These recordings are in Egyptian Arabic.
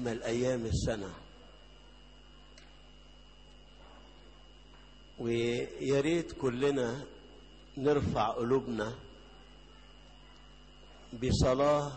أجمل أيام السنة ويا ريت كلنا نرفع قلوبنا بصلاة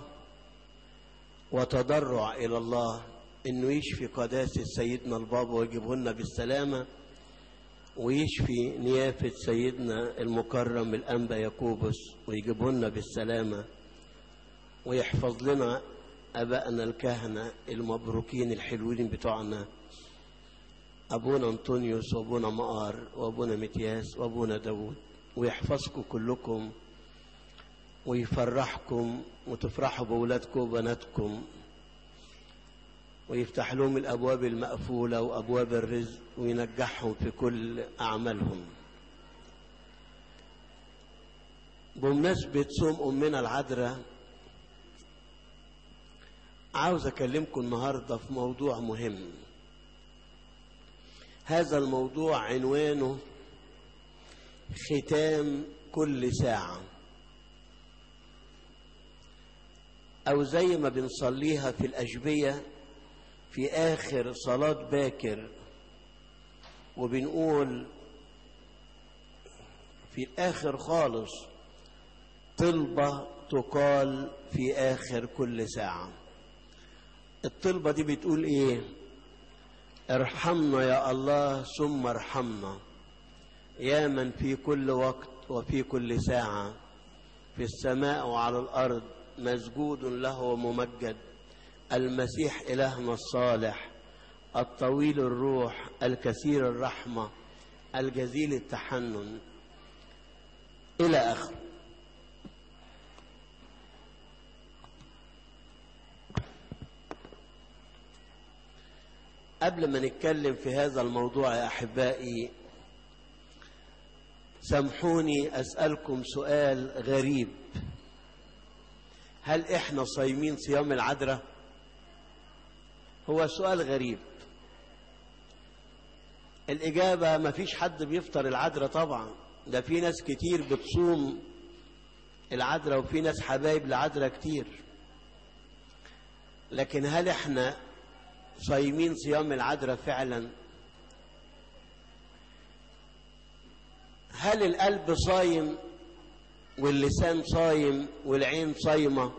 وتضرع إلى الله إنه يشفي قداسة سيدنا البابا ويجيبه لنا بالسلامة ويشفي نيافة سيدنا المكرم الأنبا يكوبس ويجيبه لنا بالسلامة ويحفظ لنا أبائنا الكهنة المبروكين الحلوين بتوعنا أبونا أنطونيوس وأبونا مقار وأبونا متياس وأبونا داود ويحفظكم كلكم ويفرحكم وتفرحوا بأولادكم وبناتكم ويفتح لهم الأبواب المقفولة وأبواب الرزق وينجحهم في كل أعمالهم بمناسبة صوم أمنا العذراء عاوز أكلمكم النهاردة في موضوع مهم هذا الموضوع عنوانه ختام كل ساعة أو زي ما بنصليها في الأجبية في آخر صلاة باكر وبنقول في الآخر خالص طلبة تقال في آخر كل ساعة الطلبة دي بتقول إيه ارحمنا يا الله ثم ارحمنا يا من في كل وقت وفي كل ساعة في السماء وعلى الأرض مسجود له وممجد المسيح إلهنا الصالح الطويل الروح الكثير الرحمة الجزيل التحنن إلى آخره قبل ما نتكلم في هذا الموضوع يا أحبائي سامحوني أسألكم سؤال غريب هل إحنا صايمين صيام العذراء هو سؤال غريب الإجابة ما فيش حد بيفطر العذراء طبعا ده في ناس كتير بتصوم العذراء وفي ناس حبايب العذراء كتير لكن هل احنا صايمين صيام العذراء فعلا هل القلب صايم واللسان صايم والعين صايمة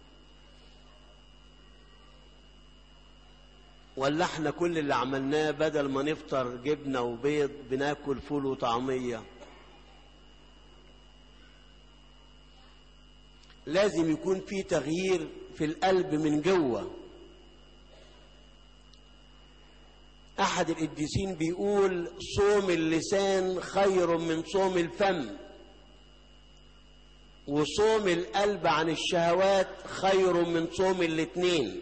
ولا احنا كل اللي عملناه بدل ما نفطر جبنة وبيض بناكل فول وطعمية لازم يكون في تغيير في القلب من جوه أحد القديسين بيقول صوم اللسان خير من صوم الفم وصوم القلب عن الشهوات خير من صوم الاتنين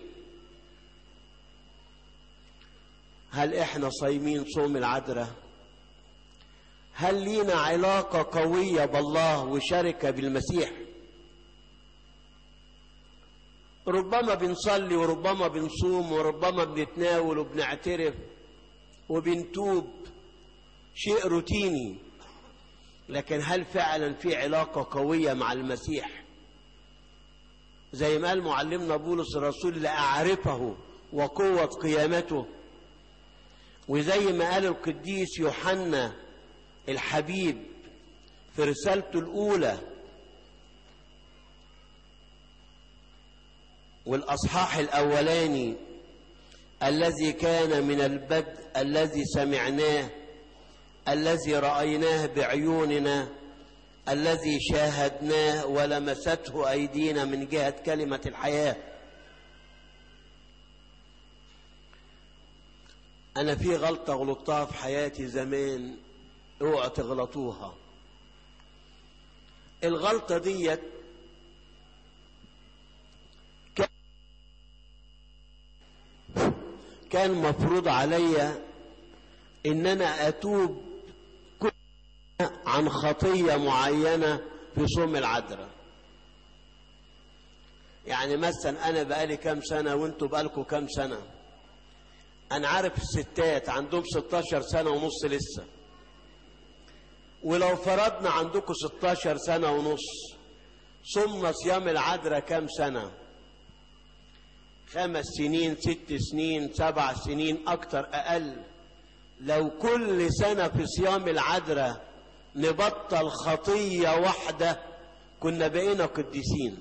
هل احنا صايمين صوم العذراء هل لينا علاقة قوية بالله وشركة بالمسيح ربما بنصلي وربما بنصوم وربما بنتناول وبنعترف وبنتوب شيء روتيني لكن هل فعلا في علاقة قوية مع المسيح زي ما قال معلمنا بولس الرسول لأعرفه وقوة قيامته وزي ما قال القديس يوحنا الحبيب في رسالته الأولى والأصحاح الأولاني الذي كان من البدء الذي سمعناه الذي رأيناه بعيوننا الذي شاهدناه ولمسته أيدينا من جهة كلمة الحياة أنا في غلطة غلطتها في حياتي زمان اوعى تغلطوها الغلطة ديت كان مفروض عليا ان انا اتوب كل عن خطية معينة في صوم العذراء يعني مثلا انا بقالي كام سنة وانتوا بقالكم كام سنة انا عارف الستات عندهم 16 سنة ونص لسه ولو فرضنا عندكم 16 سنة ونص صمنا صيام العذراء كام سنة خمس سنين ست سنين سبع سنين أكتر أقل لو كل سنة في صيام العذراء نبطل خطية واحدة كنا بقينا قديسين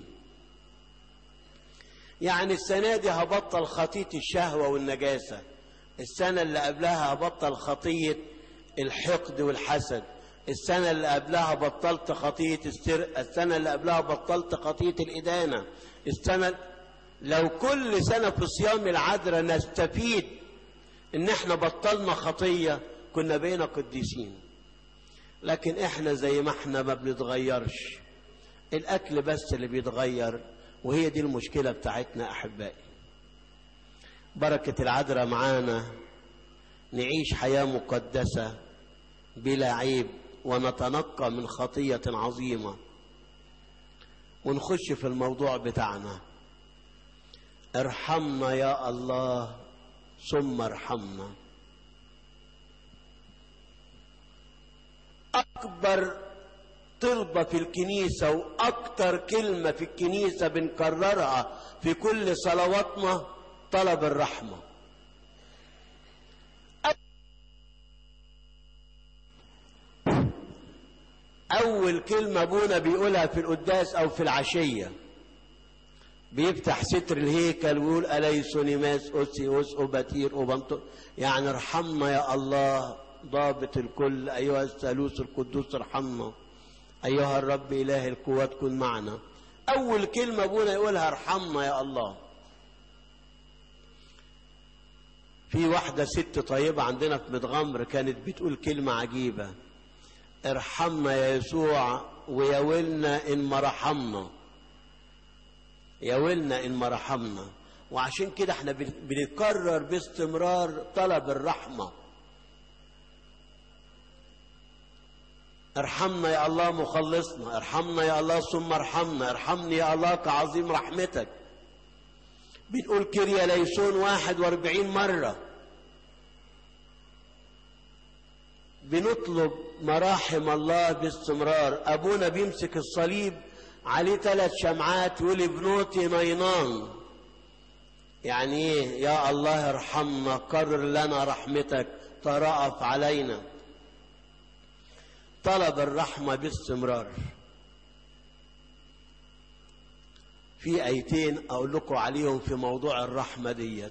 يعني السنة دي هبطل خطية الشهوة والنجاسة السنة اللي قبلها هبطل خطية الحقد والحسد السنة اللي قبلها بطلت خطية السرقة السنة اللي قبلها بطلت خطية الإدانة السنة لو كل سنة في صيام العذراء نستفيد ان احنا بطلنا خطية كنا بقينا قديسين لكن احنا زي ما احنا ما بنتغيرش الاكل بس اللي بيتغير وهي دي المشكلة بتاعتنا احبائي بركة العذراء معانا نعيش حياة مقدسة بلا عيب ونتنقى من خطية عظيمة ونخش في الموضوع بتاعنا ارحمنا يا الله ثم ارحمنا أكبر طلبة في الكنيسة وأكتر كلمة في الكنيسة بنكررها في كل صلواتنا طلب الرحمة أول كلمة أبونا بيقولها في القداس أو في العشية بيفتح ستر الهيكل ويقول أليس نماس أسي أس أبتير أبنطر يعني ارحمنا يا الله ضابط الكل أيها الثالوث القدوس ارحمنا أيها الرب إله القوات كن معنا أول كلمة أبونا يقولها ارحمنا يا الله في واحدة ست طيبة عندنا في متغمر كانت بتقول كلمة عجيبة ارحمنا يا يسوع ويا ويلنا إن ما رحمنا يا ويلنا إن ما رحمنا وعشان كده احنا بنكرر باستمرار طلب الرحمة ارحمنا يا الله مخلصنا ارحمنا يا الله ثم ارحمنا ارحمني يا الله كعظيم رحمتك بنقول كريا ليسون واحد واربعين مرة بنطلب مراحم الله باستمرار أبونا بيمسك الصليب عليه ثلاث شمعات يقول ابنوتي نينان يعني ايه يا الله ارحمنا قرر لنا رحمتك ترأف علينا طلب الرحمة باستمرار في ايتين اقول لكم عليهم في موضوع الرحمة ديت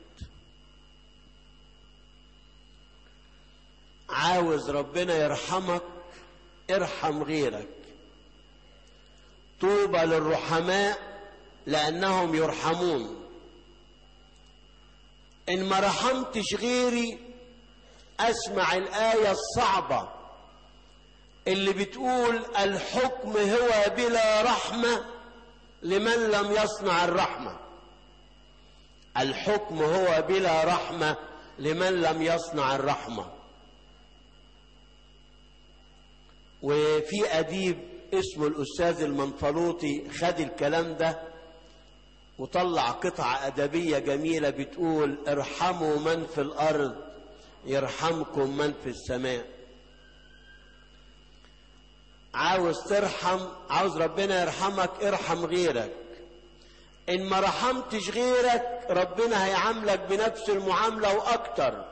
عاوز ربنا يرحمك ارحم غيرك طوبى للرحماء لانهم يرحمون ان ما رحمتش غيري اسمع الايه الصعبه اللي بتقول الحكم هو بلا رحمه لمن لم يصنع الرحمه الحكم هو بلا رحمه لمن لم يصنع الرحمه وفي اديب اسمه الاستاذ المنفلوطي خد الكلام ده وطلع قطعة أدبية جميلة بتقول ارحموا من في الأرض يرحمكم من في السماء عاوز ترحم عاوز ربنا يرحمك ارحم غيرك إن ما رحمتش غيرك ربنا هيعاملك بنفس المعاملة وأكتر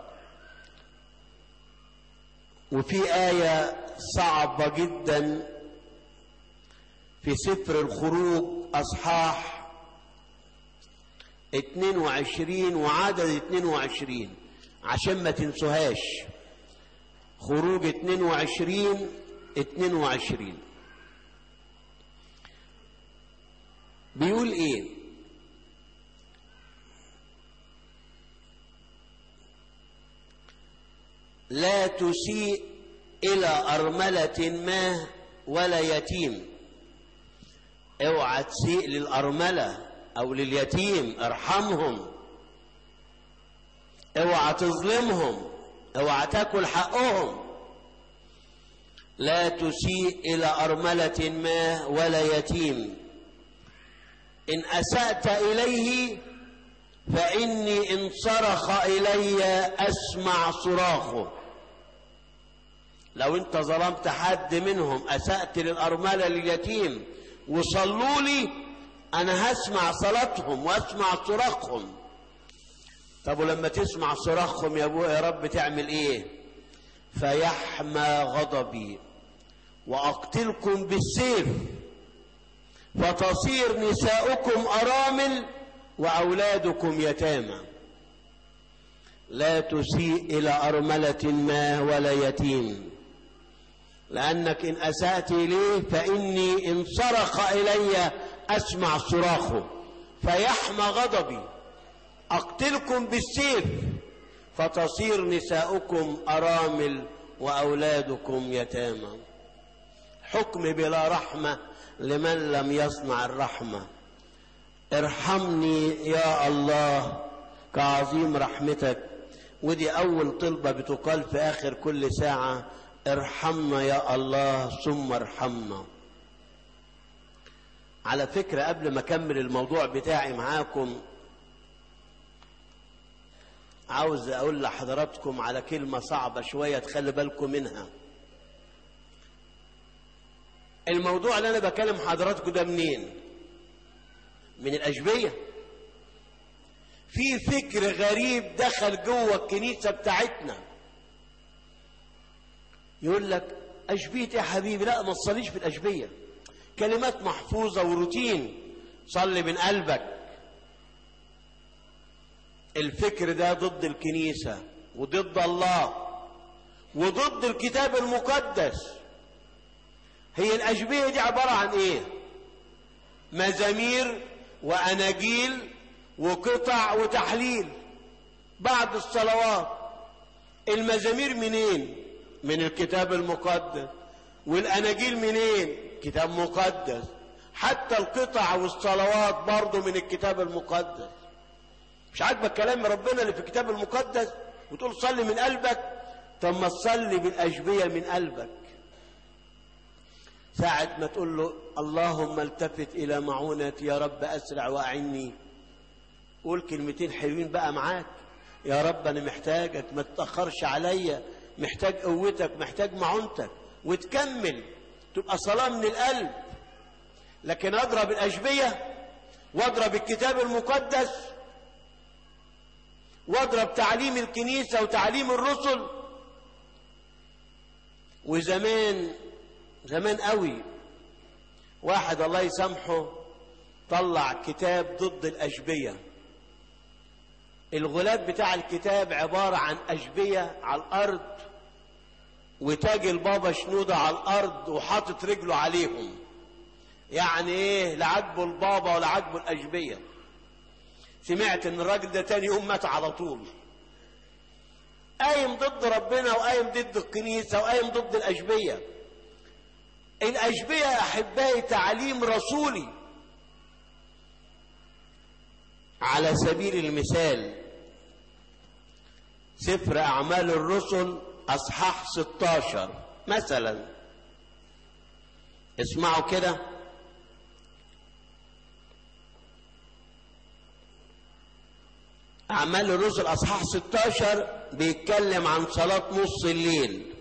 وفي آية صعبة جدا في سفر الخروج أصحاح 22 وعدد 22 عشان ما تنسوهاش خروج 22 22 بيقول ايه لا تسيء الى ارمله ما ولا يتيم اوعى تسيء للارمله او لليتيم ارحمهم اوعى تظلمهم اوعى تاكل حقهم لا تسيء الى ارمله ما ولا يتيم ان اسات اليه فاني ان صرخ الي اسمع صراخه لو انت ظلمت حد منهم اسات للارمله لليتيم وصلوا لي انا هسمع صلاتهم واسمع صراخهم طب ولما تسمع صراخهم يا ابويا يا رب تعمل ايه فيحمى غضبي واقتلكم بالسيف فتصير نساؤكم ارامل واولادكم يتامى لا تسيء الى ارمله ما ولا يتيم لانك ان اسات اليه فاني ان صرخ الي اسمع صراخه فيحمى غضبي اقتلكم بالسيف فتصير نساؤكم ارامل واولادكم يتامى حكم بلا رحمه لمن لم يصنع الرحمه ارحمني يا الله كعظيم رحمتك ودي اول طلبه بتقال في اخر كل ساعه ارحمنا يا الله ثم ارحمنا على فكره قبل ما اكمل الموضوع بتاعي معاكم عاوز اقول لحضراتكم على كلمه صعبه شويه تخلي بالكم منها الموضوع اللي انا بكلم حضراتكم ده منين من الاشبيه في فكر غريب دخل جوه الكنيسه بتاعتنا يقول لك اشبيه يا حبيبي لا ما تصليش في الاشبيه كلمات محفوظه وروتين صلي من قلبك الفكر ده ضد الكنيسه وضد الله وضد الكتاب المقدس هي الاشبيه دي عباره عن ايه مزامير واناجيل وقطع وتحليل بعد الصلوات المزامير منين من الكتاب المقدس والاناجيل منين كتاب مقدس حتى القطع والصلوات برضه من الكتاب المقدس مش عاجبك كلام ربنا اللي في الكتاب المقدس وتقول صلي من قلبك طب ما تصلي بالاشبيه من قلبك ساعة ما تقول له اللهم التفت إلى معونتي يا رب أسرع وأعني قول كلمتين حلوين بقى معاك يا رب أنا محتاجك ما تتأخرش عليا محتاج قوتك محتاج معونتك وتكمل تبقى صلاة من القلب لكن أضرب الأشبية واضرب الكتاب المقدس واضرب تعليم الكنيسة وتعليم الرسل وزمان زمان قوي واحد الله يسامحه طلع كتاب ضد الأشبية الغلاف بتاع الكتاب عبارة عن أشبية على الأرض وتاج البابا شنودة على الأرض وحاطط رجله عليهم يعني إيه لا عاجبه البابا ولا عاجبه الأشبية سمعت إن الراجل ده تاني يوم مات على طول قايم ضد ربنا وقايم ضد الكنيسة وقايم ضد الأشبية الأشبية أحبائي تعليم رسولي على سبيل المثال سفر أعمال الرسل أصحاح 16 مثلا اسمعوا كده أعمال الرسل أصحاح 16 بيتكلم عن صلاة نص الليل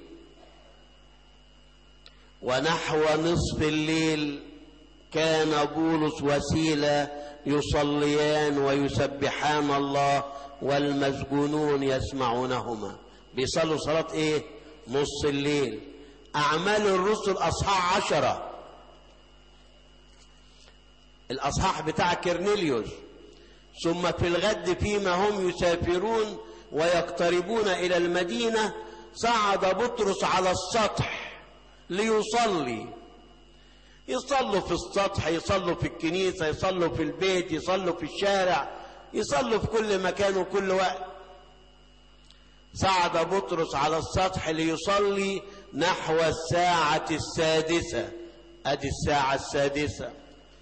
ونحو نصف الليل كان بولس وسيلة يصليان ويسبحان الله والمسجونون يسمعونهما بيصلوا صلاة ايه نص الليل أعمال الرسل أصحاح عشرة الأصحاح بتاع كرنيليوس ثم في الغد فيما هم يسافرون ويقتربون إلى المدينة صعد بطرس على السطح ليصلي يصلوا في السطح يصلوا في الكنيسة يصلوا في البيت يصلوا في الشارع يصلوا في كل مكان وكل وقت صعد بطرس على السطح ليصلي نحو الساعة السادسة ادي الساعة السادسة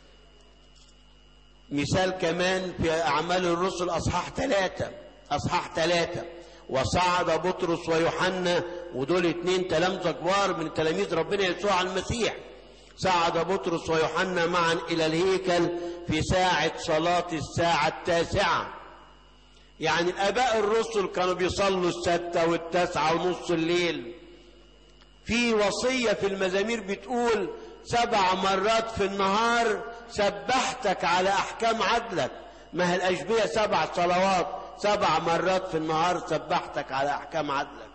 مثال كمان في أعمال الرسل أصحاح ثلاثة أصحاح ثلاثة وصعد بطرس ويوحنا ودول اتنين تلامذة كبار من تلاميذ ربنا يسوع المسيح صعد بطرس ويوحنا معا إلى الهيكل في ساعة صلاة الساعة التاسعة يعني الآباء الرسل كانوا بيصلوا الستة والتاسعة ونص الليل في وصية في المزامير بتقول سبع مرات في النهار سبحتك على أحكام عدلك ما هي الأشبية سبع صلوات سبع مرات في النهار سبحتك على احكام عدلك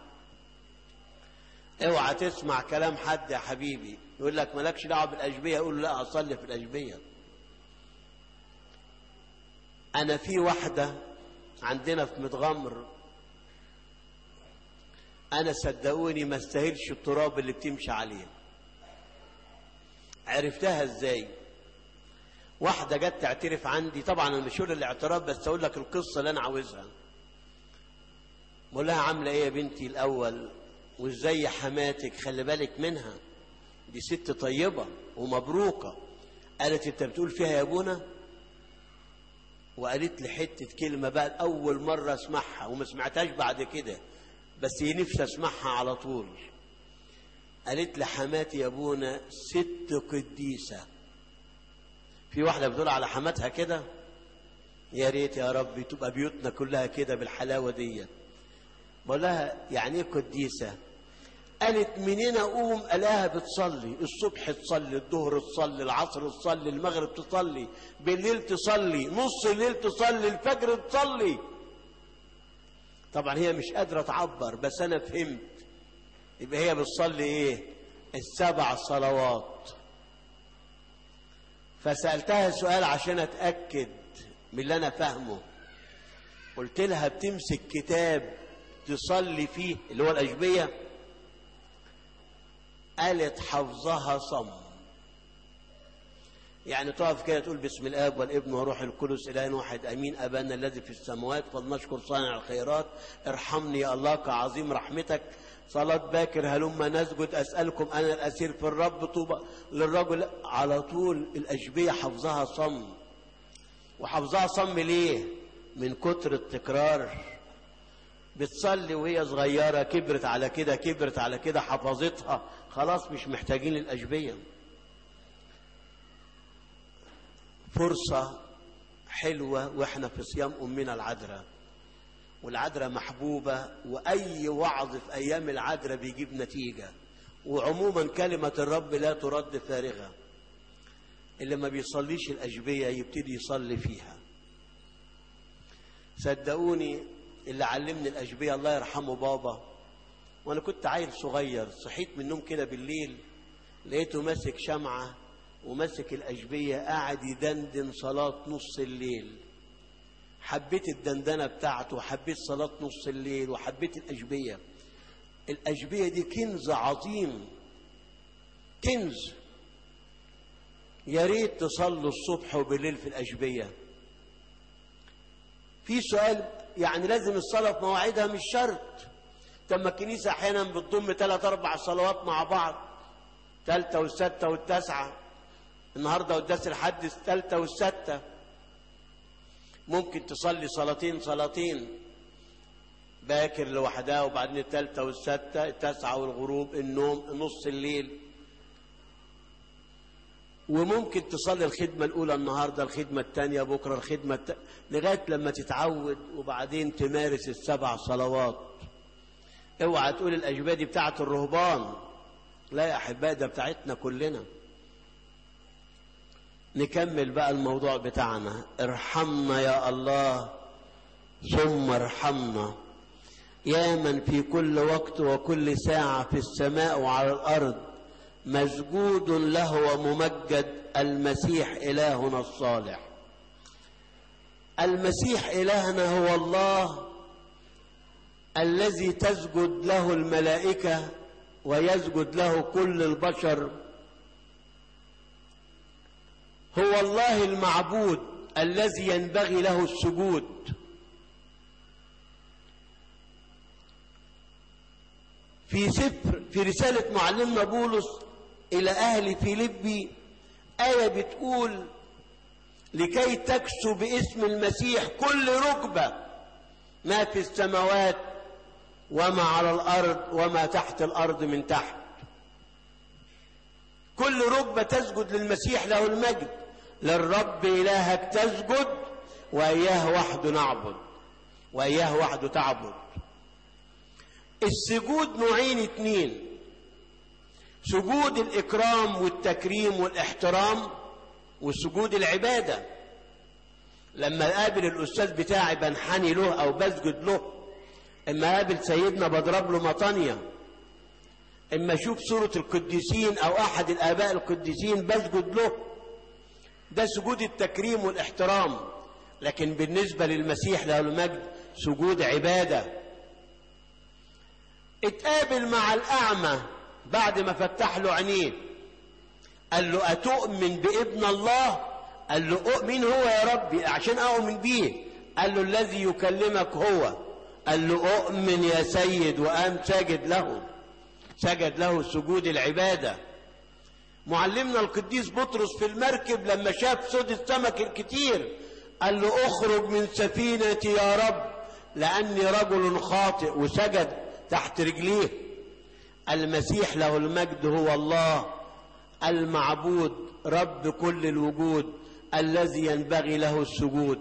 اوعى تسمع كلام حد يا حبيبي يقول لك مالكش دعوه بالاشبيه يقول له لا اصلي في الاشبيه انا في واحده عندنا في متغمر انا صدقوني ما استاهلش التراب اللي بتمشي عليه عرفتها ازاي واحده جت تعترف عندي طبعا انا مش هقول الاعتراف بس اقول لك القصه اللي انا عاوزها بقول لها عامله ايه يا بنتي الاول وازاي حماتك خلي بالك منها دي ست طيبه ومبروكه قالت انت بتقول فيها يا ابونا وقالت لي حته كلمه بقى اول مره اسمعها وما سمعتهاش بعد كده بس هي نفسي اسمعها على طول قالت لي حماتي يا ابونا ست قديسه في واحده بتقول على حماتها كده يا ريت يا رب تبقى بيوتنا كلها كده بالحلاوه دي بقول لها يعني ايه قديسه قالت منين اقوم الاقيها بتصلي الصبح تصلي الظهر تصلي العصر تصلي المغرب تصلي بالليل تصلي نص الليل تصلي الفجر تصلي طبعا هي مش قادره تعبر بس انا فهمت يبقى هي بتصلي ايه السبع صلوات فسالتها سؤال عشان اتاكد من اللي انا فاهمه قلت لها بتمسك كتاب تصلي فيه اللي هو الاشبيه قالت حفظها صم يعني تقف كده تقول بسم الاب والابن وروح القدس اله واحد امين ابانا الذي في السماوات فلنشكر صانع الخيرات ارحمني يا الله كعظيم رحمتك صلاة باكر هلما نسجد اسالكم انا الاسير في الرب طوبى للرجل على طول الاشبيه حفظها صم وحفظها صم ليه؟ من كتر التكرار بتصلي وهي صغيرة كبرت على كده كبرت على كده حفظتها خلاص مش محتاجين الأشبية فرصة حلوة وإحنا في صيام أمنا العذراء والعذراء محبوبة وأي وعظ في أيام العذراء بيجيب نتيجة وعموما كلمة الرب لا ترد فارغة اللي ما بيصليش الأشبية يبتدي يصلي فيها صدقوني اللي علمني الأشبية الله يرحمه بابا وأنا كنت عيل صغير صحيت من النوم كده بالليل لقيته ماسك شمعة وماسك الأشبية قاعد يدندن صلاة نص الليل حبيت الدندنة بتاعته وحبيت صلاة نص الليل وحبيت الأشبية الأشبية دي كنز عظيم كنز يا ريت تصلوا الصبح وبالليل في الأشبية في سؤال يعني لازم الصلاة في مواعيدها مش شرط طب ما الكنيسة أحيانا بتضم ثلاث أربع صلوات مع بعض ثالثة والستة والتاسعة النهاردة قداس الحد الثالثة والستة ممكن تصلي صلاتين صلاتين باكر لوحدها وبعدين الثالثة والستة التاسعة والغروب النوم نص الليل وممكن تصلي الخدمة الأولى النهاردة الخدمة الثانية بكرة الخدمة الت... لغاية لما تتعود وبعدين تمارس السبع صلوات اوعى تقول الأجبية دي بتاعت الرهبان لا يا أحبائي ده بتاعتنا كلنا نكمل بقى الموضوع بتاعنا ارحمنا يا الله ثم ارحمنا يا من في كل وقت وكل ساعة في السماء وعلى الأرض مسجود له وممجد المسيح إلهنا الصالح المسيح إلهنا هو الله الذي تسجد له الملائكة ويسجد له كل البشر هو الله المعبود الذي ينبغي له السجود في سفر في رسالة معلمنا بولس إلى أهل فيليبي آية بتقول لكي تكسو باسم المسيح كل ركبة ما في السماوات وما على الأرض وما تحت الأرض من تحت كل ركبة تسجد للمسيح له المجد للرب إلهك تسجد وإياه وحده نعبد وإياه وحده تعبد السجود نوعين اتنين سجود الإكرام والتكريم والاحترام وسجود العبادة لما اقابل الاستاذ بتاعي بنحني له او بسجد له اما اقابل سيدنا بضرب له مطانيه اما اشوف صوره القديسين او احد الاباء القديسين بسجد له ده سجود التكريم والاحترام لكن بالنسبه للمسيح له المجد سجود عباده اتقابل مع الاعمى بعد ما فتح له عينيه قال له اتؤمن بابن الله قال له أؤمن هو يا ربي عشان أؤمن بيه قال له الذي يكلمك هو قال له أؤمن يا سيد وقام ساجد له سجد له سجود العبادة معلمنا القديس بطرس في المركب لما شاف صيد السمك الكتير قال له اخرج من سفينتي يا رب لأني رجل خاطئ وسجد تحت رجليه المسيح له المجد هو الله المعبود رب كل الوجود الذي ينبغي له السجود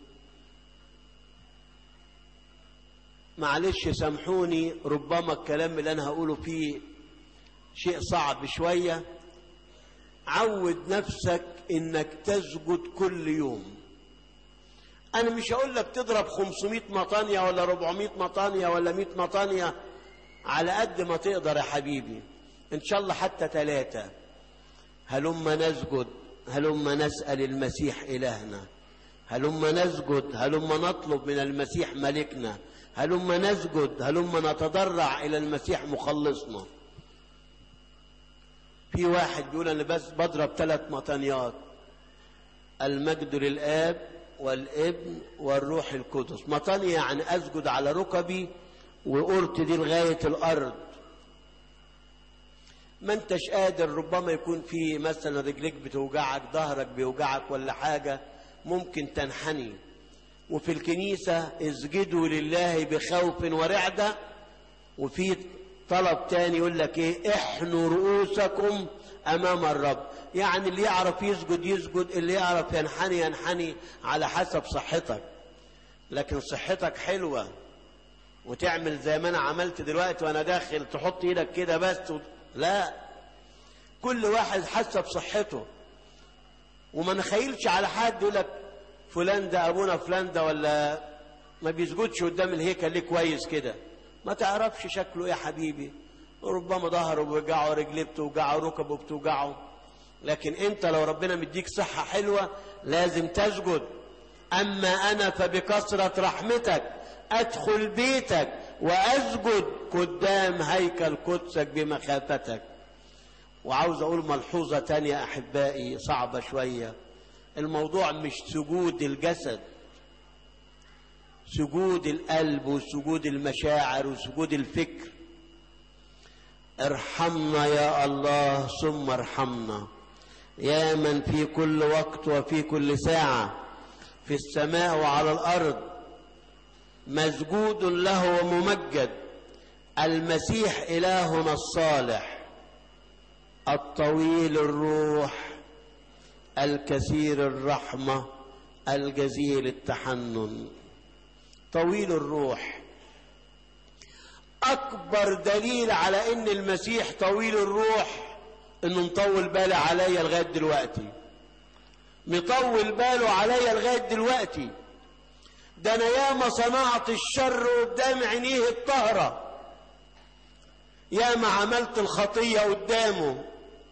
معلش سامحوني ربما الكلام اللي انا هقوله فيه شيء صعب شويه عود نفسك انك تسجد كل يوم انا مش هقول لك تضرب 500 مطانيه ولا 400 مطانيه ولا 100 مطانيه على قد ما تقدر يا حبيبي ان شاء الله حتى ثلاثه هلم نسجد هلم نسأل المسيح إلهنا هلم نسجد هلم نطلب من المسيح ملكنا هلم نسجد هلم نتضرع إلى المسيح مخلصنا في واحد بيقول أنا بس بضرب ثلاث مطانيات المجد للآب والابن والروح القدس مطانية يعني أسجد على ركبي وقرت دي لغاية الأرض ما انتش قادر ربما يكون في مثلا رجليك بتوجعك ظهرك بيوجعك ولا حاجة ممكن تنحني وفي الكنيسة اسجدوا لله بخوف ورعدة وفي طلب تاني يقول لك ايه احنوا رؤوسكم امام الرب يعني اللي يعرف يسجد يسجد اللي يعرف ينحني ينحني على حسب صحتك لكن صحتك حلوة وتعمل زي ما انا عملت دلوقتي وانا داخل تحط ايدك كده بس و... لا كل واحد حسب صحته وما نخيلش على حد يقول لك فلان ده ابونا فلان ده ولا ما بيسجدش قدام الهيكل ليه كويس كده ما تعرفش شكله ايه يا حبيبي ربما ظهره بيوجعه رجليه بتوجعه ركبه بتوجعه لكن انت لو ربنا مديك صحة حلوة لازم تسجد اما انا فبكثرة رحمتك ادخل بيتك واسجد قدام هيكل قدسك بمخافتك وعاوز اقول ملحوظة تانية احبائي صعبة شوية الموضوع مش سجود الجسد سجود القلب وسجود المشاعر وسجود الفكر ارحمنا يا الله ثم ارحمنا يا من في كل وقت وفي كل ساعة في السماء وعلى الأرض مسجود له وممجد المسيح إلهنا الصالح الطويل الروح الكثير الرحمة الجزيل التحنن طويل الروح أكبر دليل على إن المسيح طويل الروح إنه مطول باله عليا لغاية دلوقتي مطول باله عليا لغاية دلوقتي ده أنا ياما صنعت الشر قدام عينيه الطهرة ياما عملت الخطية قدامه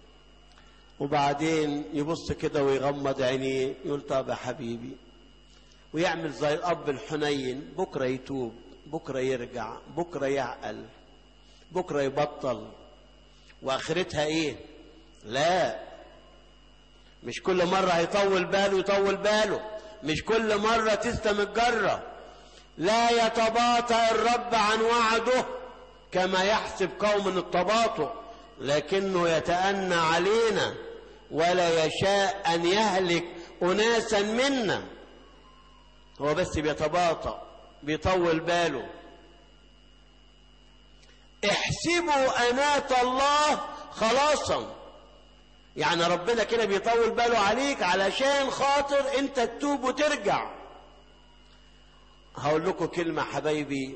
وبعدين يبص كده ويغمض عينيه يقول طب يا حبيبي ويعمل زي الأب الحنين بكرة يتوب بكرة يرجع بكرة يعقل بكرة يبطل وآخرتها إيه لا مش كل مرة هيطول باله يطول باله مش كل مرة تسلم الجرة لا يتباطأ الرب عن وعده كما يحسب قوم التباطؤ لكنه يتأنى علينا ولا يشاء أن يهلك أناسا منا هو بس بيتباطأ بيطول باله احسبوا أناة الله خلاصا يعني ربنا كده بيطول باله عليك علشان خاطر انت تتوب وترجع هقول لكم كلمة حبايبي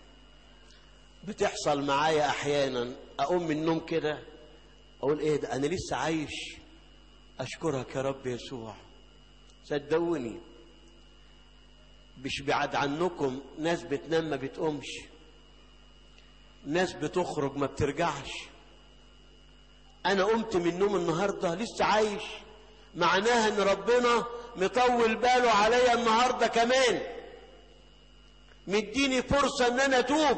بتحصل معايا احيانا اقوم من النوم كده اقول ايه ده انا لسه عايش اشكرك يا رب يسوع صدقوني مش بعد عنكم ناس بتنام ما بتقومش ناس بتخرج ما بترجعش انا قمت من النوم النهارده لسه عايش معناها ان ربنا مطول باله عليا النهارده كمان مديني فرصه ان انا اتوب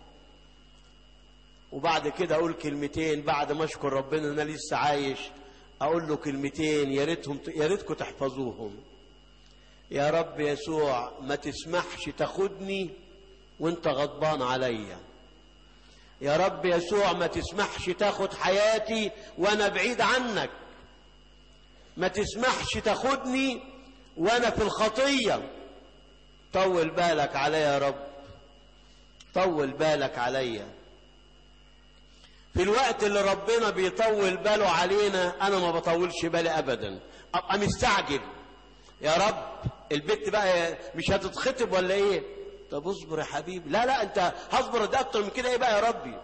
وبعد كده اقول كلمتين بعد ما اشكر ربنا ان انا لسه عايش اقول له كلمتين يا ريتهم يا ريتكم تحفظوهم يا رب يسوع ما تسمحش تاخدني وانت غضبان عليا يا رب يسوع ما تسمحش تاخد حياتي وانا بعيد عنك ما تسمحش تاخدني وانا في الخطيه طول بالك عليا يا رب طول بالك عليا في الوقت اللي ربنا بيطول باله علينا انا ما بطولش بالي ابدا ابقى مستعجل يا رب البت بقى مش هتتخطب ولا ايه طب اصبر يا حبيبي لا لا انت هصبر ده اكتر من كده ايه بقى يا ربي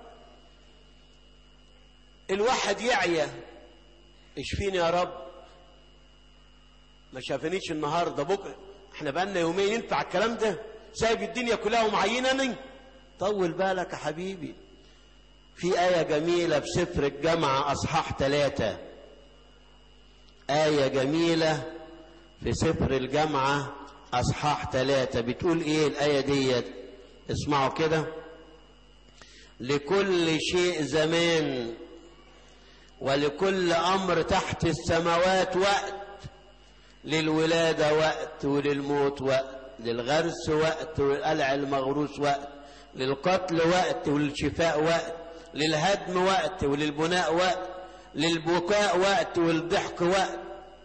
الواحد يعيا اشفيني يا رب ما شافنيش النهارده بكره احنا بقالنا يومين ينفع الكلام ده سايب الدنيا كلها ومعينني طول بالك يا حبيبي في آية جميلة في سفر الجامعة أصحاح ثلاثة آية جميلة في سفر الجامعة أصحاح ثلاثة بتقول إيه الآية ديت اسمعوا كده لكل شيء زمان ولكل أمر تحت السماوات وقت للولادة وقت وللموت وقت للغرس وقت والقلع المغروس وقت للقتل وقت وللشفاء وقت للهدم وقت وللبناء وقت للبكاء وقت والضحك وقت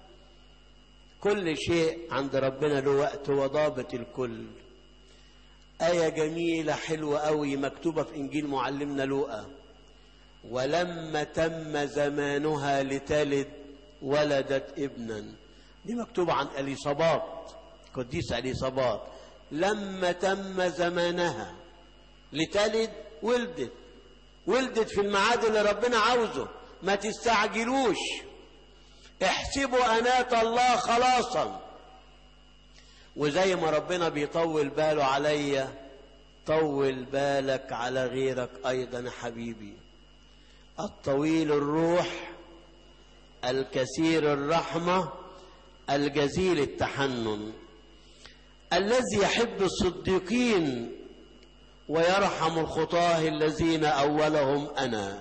كل شيء عند ربنا له وقت وضابط الكل آية جميلة حلوة قوي مكتوبة في إنجيل معلمنا لوقا ولما تم زمانها لتلد ولدت ابنا دي مكتوبة عن أليصابات قديس أليصابات لما تم زمانها لتلد ولدت ولدت في الميعاد اللي ربنا عاوزه ما تستعجلوش احسبوا أنات الله خلاصا وزي ما ربنا بيطول باله عليا طول بالك على غيرك أيضا يا حبيبي الطويل الروح الكثير الرحمة الجزيل التحنن الذي يحب الصديقين ويرحم الخطاه الذين أولهم أنا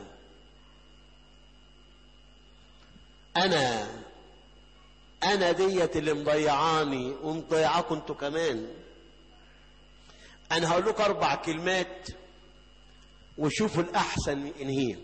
أنا أنا ديت اللي مضيعاني ومضيعاكم انتوا كمان أنا هقول لكم أربع كلمات وشوفوا الأحسن إن هي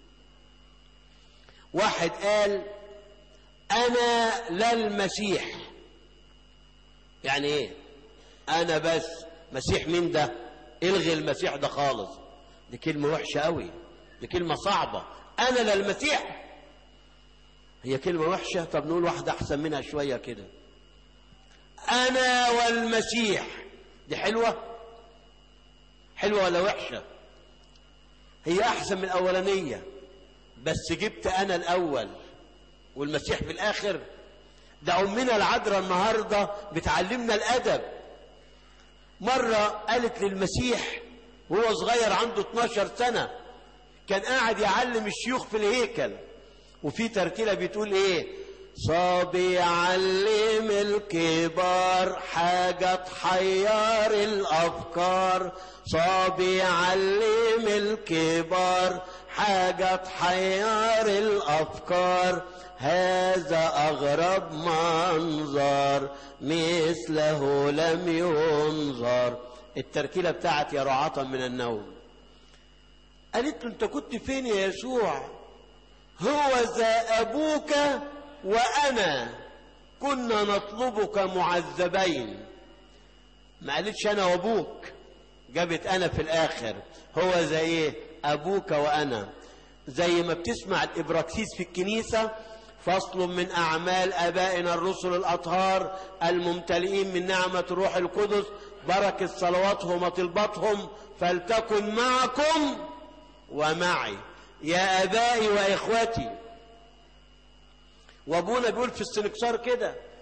واحد قال أنا لا المسيح يعني إيه أنا بس مسيح مين ده الغي المسيح ده خالص دي كلمة وحشة قوي دي كلمة صعبة أنا لا المسيح هي كلمة وحشة طب نقول واحدة أحسن منها شوية كده أنا والمسيح دي حلوة حلوة ولا وحشة هي أحسن من الأولانية بس جبت أنا الأول والمسيح في الآخر ده أمنا العذراء النهاردة بتعلمنا الأدب مرة قالت للمسيح وهو صغير عنده 12 سنة كان قاعد يعلم الشيوخ في الهيكل وفي ترتيلة بتقول ايه صابي علم الكبار حاجة تحير الأفكار صابي علم الكبار حاجة تحير الأفكار هذا أغرب منظر مثله لم ينظر التركيلة بتاعت يا رعاة من النوم قالت له انت كنت فين يا يسوع هو ذا أبوك وأنا كنا نطلبك معذبين ما قالتش أنا وأبوك جابت أنا في الآخر هو زي إيه أبوك وأنا زي ما بتسمع الإبراكسيس في الكنيسة فصل من أعمال آبائنا الرسل الأطهار الممتلئين من نعمة الروح القدس بركة صلواتهم وطلباتهم فلتكن معكم ومعي يا أبائي وإخوتي وأبونا بيقول في السنكسار كده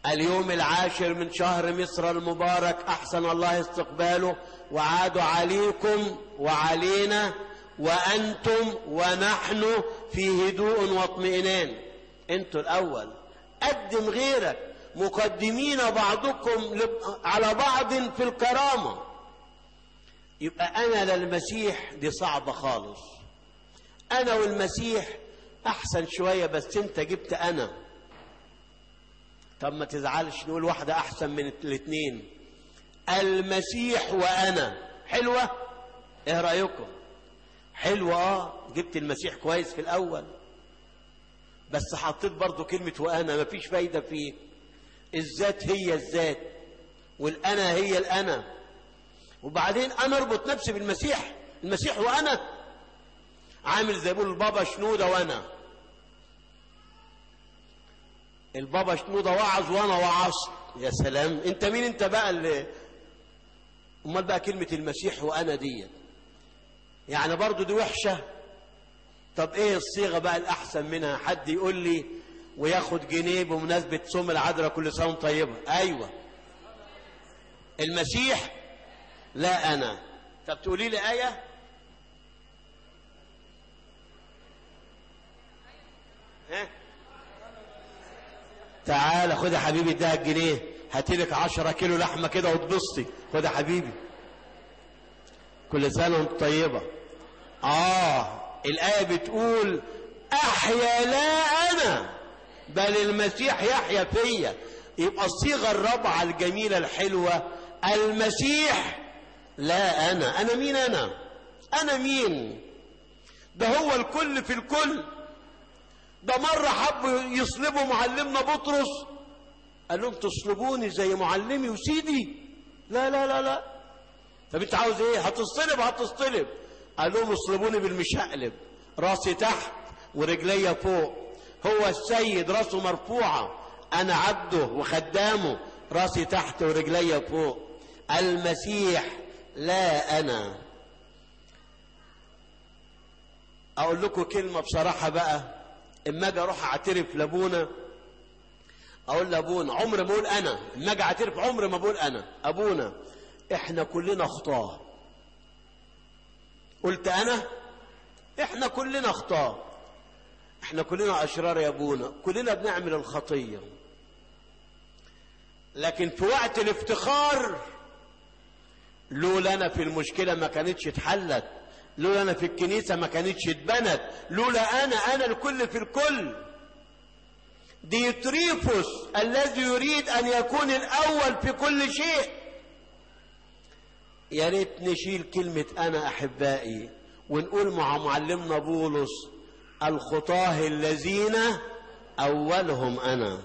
اليوم العاشر من شهر مصر المبارك أحسن الله استقباله وعاد عليكم وعلينا وأنتم ونحن في هدوء واطمئنان أنتوا الأول قدم غيرك مقدمين بعضكم على بعض في الكرامة يبقى أنا للمسيح دي صعبة خالص أنا والمسيح أحسن شوية بس أنت جبت أنا طب ما تزعلش نقول واحدة أحسن من الاثنين المسيح وأنا حلوة إيه رأيكم حلوة آه جبت المسيح كويس في الأول بس حطيت برضو كلمة وأنا مفيش فايدة فيه الذات هي الذات والأنا هي الأنا وبعدين أنا أربط نفسي بالمسيح المسيح وأنا عامل زي بيقول البابا شنودة وأنا البابا شنودة وعظ وأنا وعظت يا سلام أنت مين أنت بقى اللي أمال بقى كلمة المسيح وأنا ديت يعني برضو دي وحشة طب ايه الصيغة بقى الأحسن منها حد يقول لي وياخد جنيه بمناسبة صوم العذراء كل سنة طيبة أيوة المسيح لا أنا طب تقولي لي آية ها تعال خد يا حبيبي اديها الجنيه هاتلك عشرة كيلو لحمة كده وتبسطي خد يا حبيبي كل سنة وانت طيبة آه الآية بتقول أحيا لا أنا بل المسيح يحيا فيا يبقى الصيغة الرابعة الجميلة الحلوة المسيح لا أنا أنا مين أنا أنا مين ده هو الكل في الكل ده مرة حبوا يصلبوا معلمنا بطرس قال لهم تصلبوني زي معلمي وسيدي لا لا لا لا طب انت عاوز ايه هتصطلب هتصطلب قال لهم اصلبوني بالمشقلب راسي تحت ورجلي فوق هو السيد راسه مرفوعة انا عبده وخدامه راسي تحت ورجلي فوق المسيح لا انا اقول لكم كلمة بصراحة بقى اما اجي اروح اعترف لابونا اقول لابونا عمر ما اقول انا اما اجي اعترف عمر ما بقول انا ابونا احنا كلنا خطاه قلت انا احنا كلنا خطاه احنا كلنا اشرار يا ابونا كلنا بنعمل الخطيه لكن في وقت الافتخار لولا انا في المشكله ما كانتش اتحلت لولا انا في الكنيسه ما كانتش اتبنت لولا انا انا الكل في الكل ديوتريفوس الذي يريد ان يكون الاول في كل شيء يا ريت نشيل كلمة أنا أحبائي ونقول مع معلمنا بولس الخطاه الذين أولهم أنا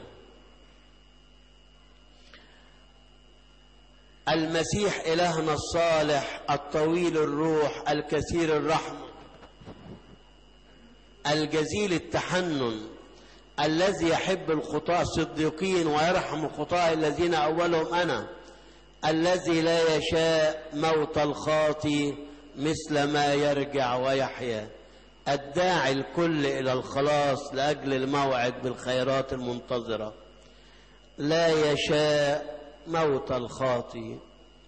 المسيح إلهنا الصالح الطويل الروح الكثير الرحمة الجزيل التحنن الذي يحب الخطاة الصديقين ويرحم الخطاة الذين أولهم أنا الذي لا يشاء موت الخاطي مثل ما يرجع ويحيا الداعي الكل إلى الخلاص لأجل الموعد بالخيرات المنتظرة لا يشاء موت الخاطي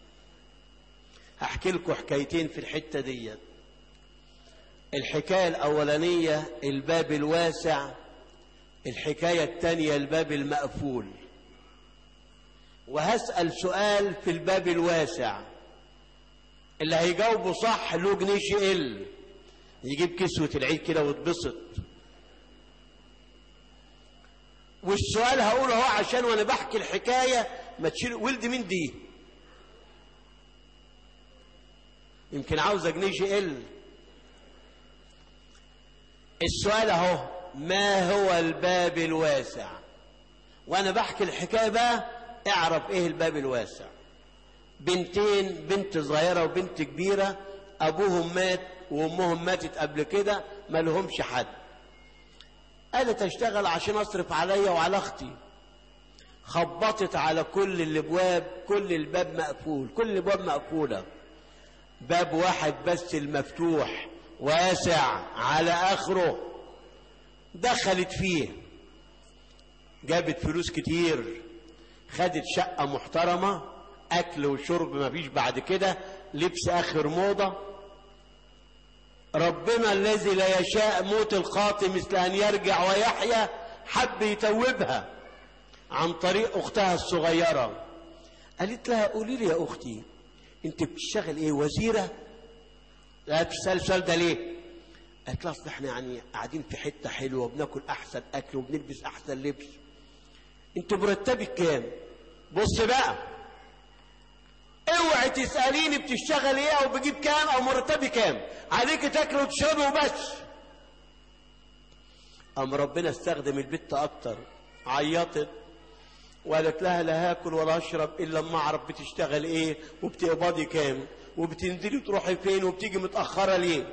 هحكي لكم حكايتين في الحتة دي الحكاية الأولانية الباب الواسع الحكاية الثانية الباب المقفول وهسأل سؤال في الباب الواسع اللي هيجاوبه صح له جنيه شقل يجيب كسوة العيد كده ويتبسط والسؤال هقوله اهو عشان وانا بحكي الحكاية ما تشيل ولد مين دي يمكن عاوزة جنيه شقل السؤال اهو ما هو الباب الواسع وانا بحكي الحكاية بقى اعرف ايه الباب الواسع بنتين بنت صغيرة وبنت كبيرة ابوهم مات وامهم ماتت قبل كده ما لهمش حد قالت اشتغل عشان اصرف عليا وعلى اختي خبطت على كل الابواب كل الباب مقفول كل الابواب مقفولة باب واحد بس المفتوح واسع على اخره دخلت فيه جابت فلوس كتير خدت شقة محترمة أكل وشرب ما فيش بعد كده لبس آخر موضة ربنا الذي لا يشاء موت الخاطئ مثل أن يرجع ويحيا حب يتوبها عن طريق أختها الصغيرة قالت لها قولي لي يا أختي أنت بتشتغل إيه وزيرة لا بتسأل السؤال ده ليه قالت لها أصل إحنا يعني قاعدين في حتة حلوة وبناكل أحسن أكل وبنلبس أحسن لبس أنت مرتبك كام بص بقى اوعي تسأليني بتشتغل ايه او بجيب كام او مرتبي كام عليك تاكل وتشربي وبس ام ربنا استخدم البت اكتر عيطت وقالت لها لا هاكل ولا اشرب الا لما اعرف بتشتغل ايه وبتقبضي كام وبتنزلي تروحي فين وبتيجي متاخره ليه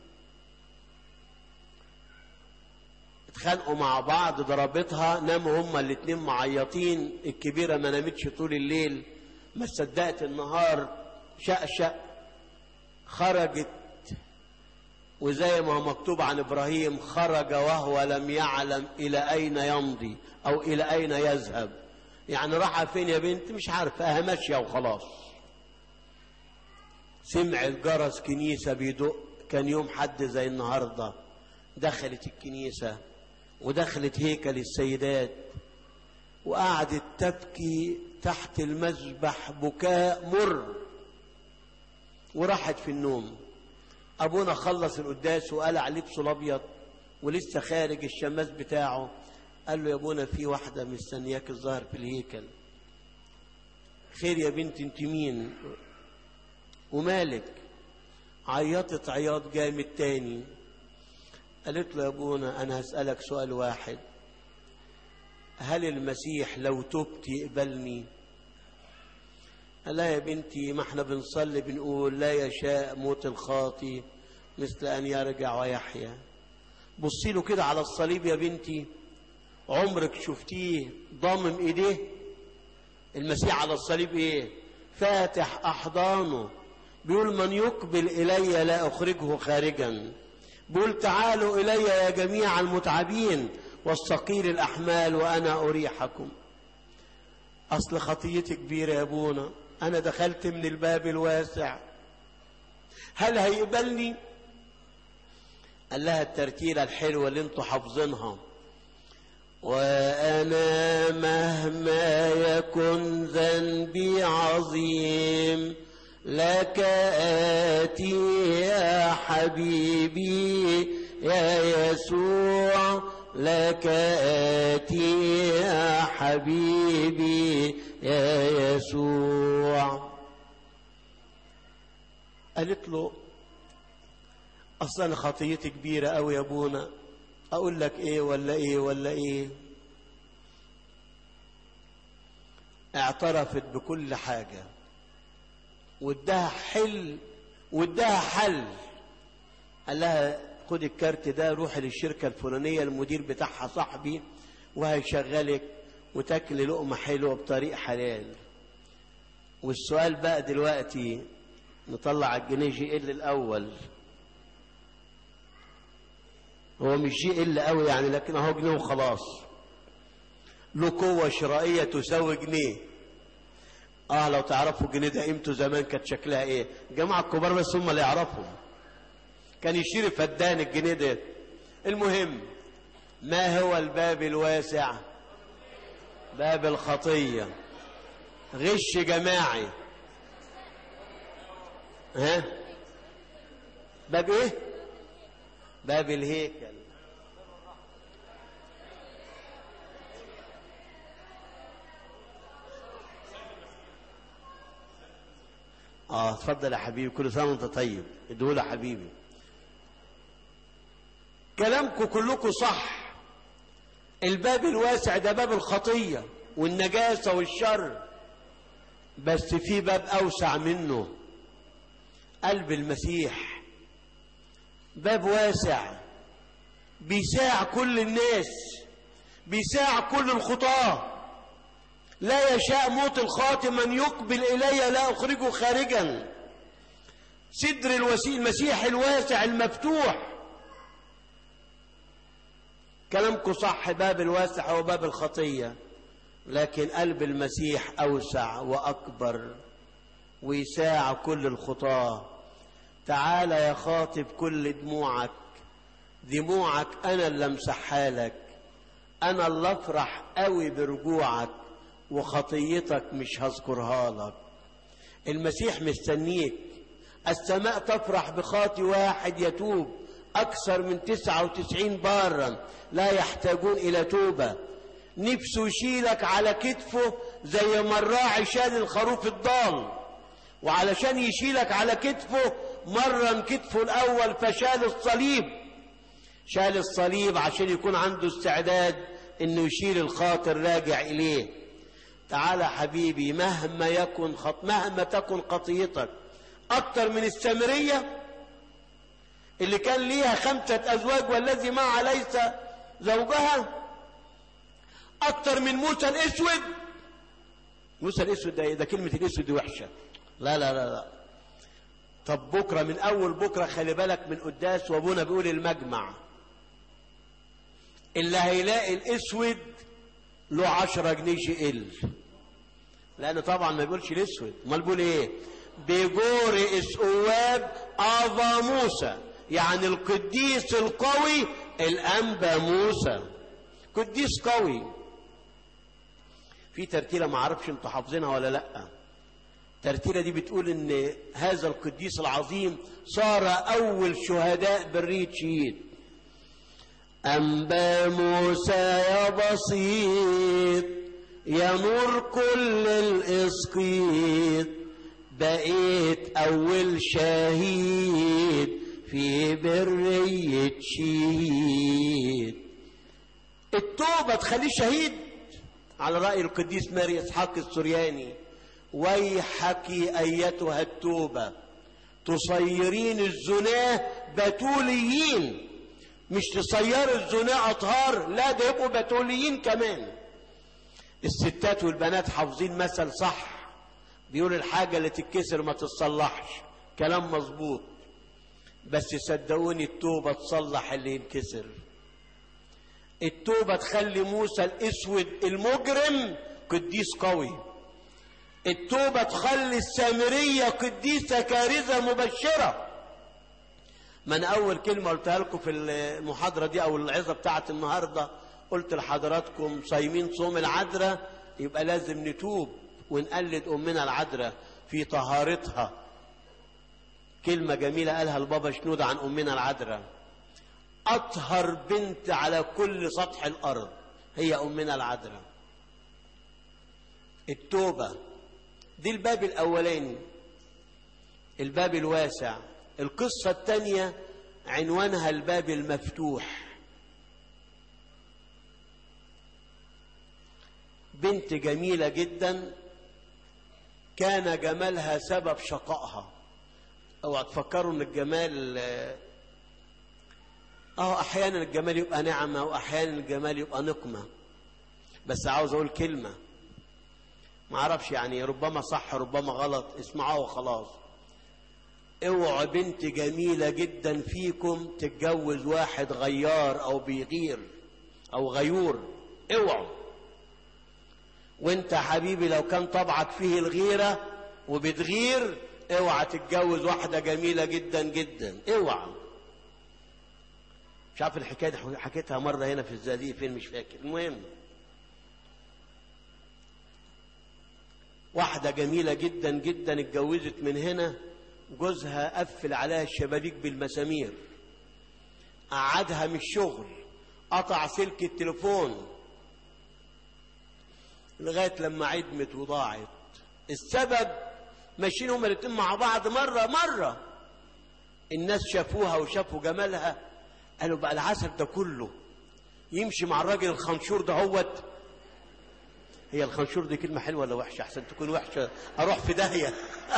اتخانقوا مع بعض ضربتها ناموا هما الاتنين معيطين الكبيره ما نامتش طول الليل ما صدقت النهار شقشق خرجت وزي ما هو مكتوب عن ابراهيم خرج وهو لم يعلم الى اين يمضي او الى اين يذهب يعني راح فين يا بنت مش عارفه اها ماشيه وخلاص سمعت جرس كنيسه بيدق كان يوم حد زي النهارده دخلت الكنيسه ودخلت هيكل السيدات وقعدت تبكي تحت المذبح بكاء مر وراحت في النوم ابونا خلص القداس وقلع لبسه الابيض ولسه خارج الشماس بتاعه قال له يا ابونا في واحده مستنياك الظاهر في الهيكل خير يا بنت انت مين ومالك عيطت عياط جامد تاني قالت له يا ابونا انا هسالك سؤال واحد هل المسيح لو تبت يقبلني قال لا يا بنتي ما احنا بنصلي بنقول لا يشاء موت الخاطي مثل ان يرجع ويحيا بصي له كده على الصليب يا بنتي عمرك شفتيه ضامم ايديه المسيح على الصليب ايه فاتح احضانه بيقول من يقبل الي لا اخرجه خارجا بيقول تعالوا الي يا جميع المتعبين والثقيل الأحمال وأنا أريحكم أصل خطيتي كبيرة يا أبونا أنا دخلت من الباب الواسع هل هيقبلني قال لها الترتيلة الحلوة اللي انتوا حافظينها وأنا مهما يكن ذنبي عظيم لك آتي يا حبيبي يا يسوع لك آتي يا حبيبي يا يسوع قالت له أصلا خطيتي كبيرة أوي يا أبونا أقول لك إيه ولا إيه ولا إيه اعترفت بكل حاجة وادها حل وادها حل قال لها خد الكارت ده روحي للشركة الفلانية المدير بتاعها صاحبي وهيشغلك وتاكل لقمة حلوة بطريق حلال والسؤال بقى دلوقتي نطلع الجنيه جي ال الأول هو مش جي ال قوي يعني لكن اهو جنيه وخلاص له قوة شرائية تساوي جنيه اه لو تعرفوا الجنيه ده قيمته زمان كانت شكلها ايه الجماعة الكبار بس هم اللي يعرفوا كان يشير فدان الجنيه ده المهم ما هو الباب الواسع باب الخطية غش جماعي ها باب ايه باب الهيكل اه اتفضل يا حبيبي كل سنه وانت طيب ادول يا حبيبي كلامكم كلكم صح الباب الواسع ده باب الخطيه والنجاسه والشر بس في باب اوسع منه قلب المسيح باب واسع بيساع كل الناس بيساع كل الخطاه لا يشاء موت الخاطئ من يقبل إلي لا أخرجه خارجا صدر الوسيل المسيح الواسع المفتوح كلامكم صح باب الواسع هو باب الخطية لكن قلب المسيح أوسع وأكبر ويساع كل الخطاة تعال يا خاطب كل دموعك دموعك أنا اللي امسحها لك أنا اللي أفرح قوي برجوعك وخطيتك مش هذكرها لك المسيح مستنيك السماء تفرح بخاطي واحد يتوب أكثر من تسعة وتسعين بارا لا يحتاجون إلى توبة نفسه يشيلك على كتفه زي ما الراعي شال الخروف الضال وعلشان يشيلك على كتفه مرن كتفه الأول فشال الصليب شال الصليب عشان يكون عنده استعداد انه يشيل الخاطر راجع اليه تعالى حبيبي مهما يكن خط مهما تكن خطيتك اكتر من السامريه اللي كان ليها خمسه ازواج والذي معها ليس زوجها اكتر من موسى الاسود موسى الاسود ده, ده كلمه الاسود دي وحشه لا لا لا لا طب بكره من اول بكره خلي بالك من قداس وابونا بيقول المجمع اللي هيلاقي الاسود له عشرة جنيه شقل لان طبعا ما بيقولش الاسود امال بيقول ايه بجور اسقواب افا موسى يعني القديس القوي الانبا موسى قديس قوي في ترتيله ما اعرفش انتوا حافظينها ولا لا الترتيله دي بتقول ان هذا القديس العظيم صار اول شهداء بريه شهيد أنبا موسى يا بسيط يا نور كل الإسقيط بقيت أول شهيد في برية شهيد التوبة تخليه شهيد على رأي القديس ماري إسحاق السرياني ويحك أيتها التوبة تصيرين الزناه بتوليين مش تصيروا الزناة أطهار لا ده يبقوا بتوليين كمان الستات والبنات حافظين مثل صح بيقول الحاجة اللي تتكسر ما تتصلحش كلام مظبوط بس صدقوني التوبة تصلح اللي ينكسر التوبة تخلي موسى الأسود المجرم قديس قوي التوبة تخلي السامرية قديسة كارثة مبشرة من أول كلمة قلتها لكم في المحاضرة دي أو العظة بتاعت النهاردة قلت لحضراتكم صايمين صوم العذراء يبقى لازم نتوب ونقلد أمنا العذراء في طهارتها كلمة جميلة قالها البابا شنود عن أمنا العذراء أطهر بنت على كل سطح الأرض هي أمنا العذراء التوبة دي الباب الأولاني الباب الواسع القصة الثانية عنوانها الباب المفتوح بنت جميلة جدا كان جمالها سبب شقائها اوعى تفكروا ان الجمال اه احيانا الجمال يبقى نعمة واحيانا الجمال يبقى نقمة بس عاوز اقول كلمة ما اعرفش يعني ربما صح ربما غلط اسمعوها وخلاص اوعى بنت جميلة جدا فيكم تتجوز واحد غيار او بيغير او غيور اوعوا وانت حبيبي لو كان طبعك فيه الغيرة وبتغير اوعى تتجوز واحدة جميلة جدا جدا اوعى مش عارف الحكاية دي حكيتها مرة هنا في الزقازيق فين مش فاكر المهم واحدة جميلة جدا جدا اتجوزت من هنا جوزها قفل عليها الشبابيك بالمسامير قعدها من الشغل قطع سلك التليفون لغاية لما عدمت وضاعت السبب ماشيين هما الاتنين مع بعض مرة مرة الناس شافوها وشافوا جمالها قالوا بقى العسل ده كله يمشي مع الراجل الخنشور ده هوت هي الخنشور دي كلمة حلوة ولا وحشة أحسن تكون وحشة أروح في داهية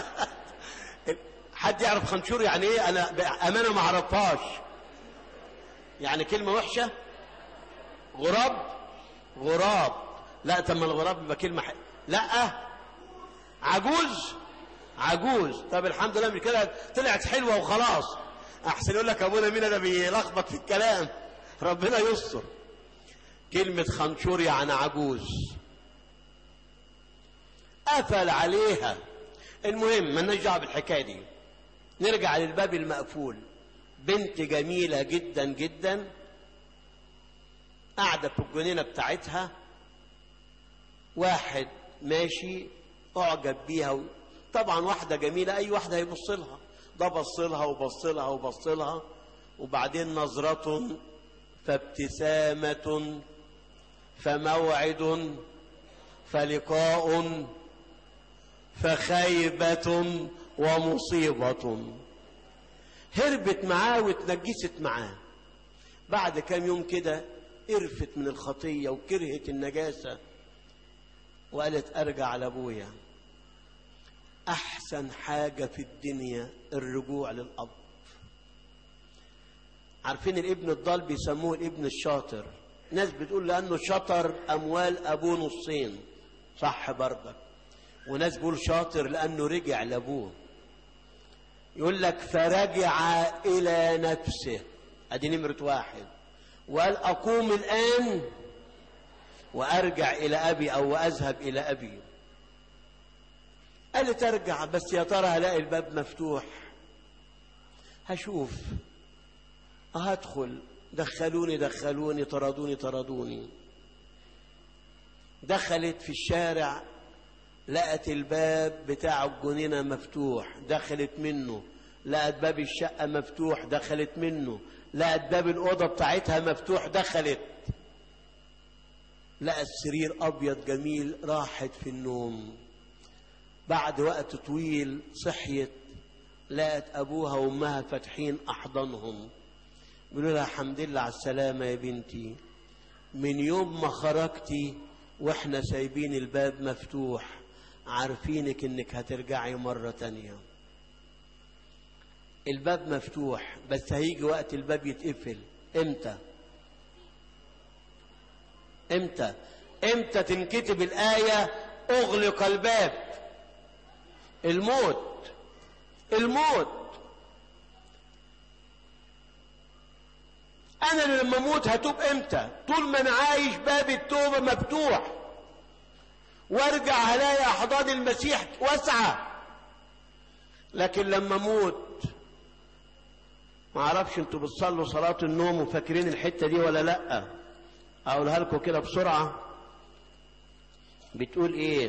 حد يعرف خنشور يعني إيه أنا أمانة ما أعرفهاش يعني كلمة وحشة غراب غراب لا طب ما الغراب يبقى كلمة حلوة لا عجوز عجوز طب الحمد لله من كده طلعت حلوة وخلاص أحسن يقول لك أبونا مين ده بيلخبط في الكلام ربنا يستر كلمة خنشور يعني عجوز قفل عليها المهم ما دعوه بالحكايه دي نرجع للباب المقفول بنت جميله جدا جدا قاعده في الجنينه بتاعتها واحد ماشي اعجب بيها طبعا واحده جميله اي واحده هيبص لها ده بص لها وبص لها وبص لها وبعدين نظره فابتسامه فموعد فلقاء فخيبة ومصيبة هربت معاه واتنجست معاه بعد كام يوم كده قرفت من الخطية وكرهت النجاسة وقالت أرجع لأبويا أحسن حاجة في الدنيا الرجوع للأب عارفين الابن الضال بيسموه الابن الشاطر ناس بتقول لأنه شطر أموال أبوه نصين صح برضك وناس بيقول شاطر لأنه رجع لأبوه يقول لك فرجع إلى نفسه أدي نمرة واحد وقال أقوم الآن وأرجع إلى أبي أو أذهب إلى أبي قالت أرجع بس يا ترى هلاقي الباب مفتوح هشوف هدخل دخلوني دخلوني طردوني طردوني دخلت في الشارع لقت الباب بتاع الجنينة مفتوح دخلت منه لقت باب الشقة مفتوح دخلت منه لقت باب الأوضة بتاعتها مفتوح دخلت لقت سرير أبيض جميل راحت في النوم بعد وقت طويل صحيت لقت أبوها وأمها فاتحين أحضانهم بيقولوا لها الحمد لله على السلامة يا بنتي من يوم ما خرجتي واحنا سايبين الباب مفتوح عارفينك انك هترجعي مرة تانية الباب مفتوح بس هيجي وقت الباب يتقفل امتى امتى امتى تنكتب الآية اغلق الباب الموت الموت انا اللي لما اموت هتوب امتى طول ما انا عايش باب التوبه مفتوح وارجع هلاقي احضان المسيح واسعه لكن لما اموت ما اعرفش انتوا بتصلوا صلاه النوم وفاكرين الحته دي ولا لا اقولها لكم كده بسرعه بتقول ايه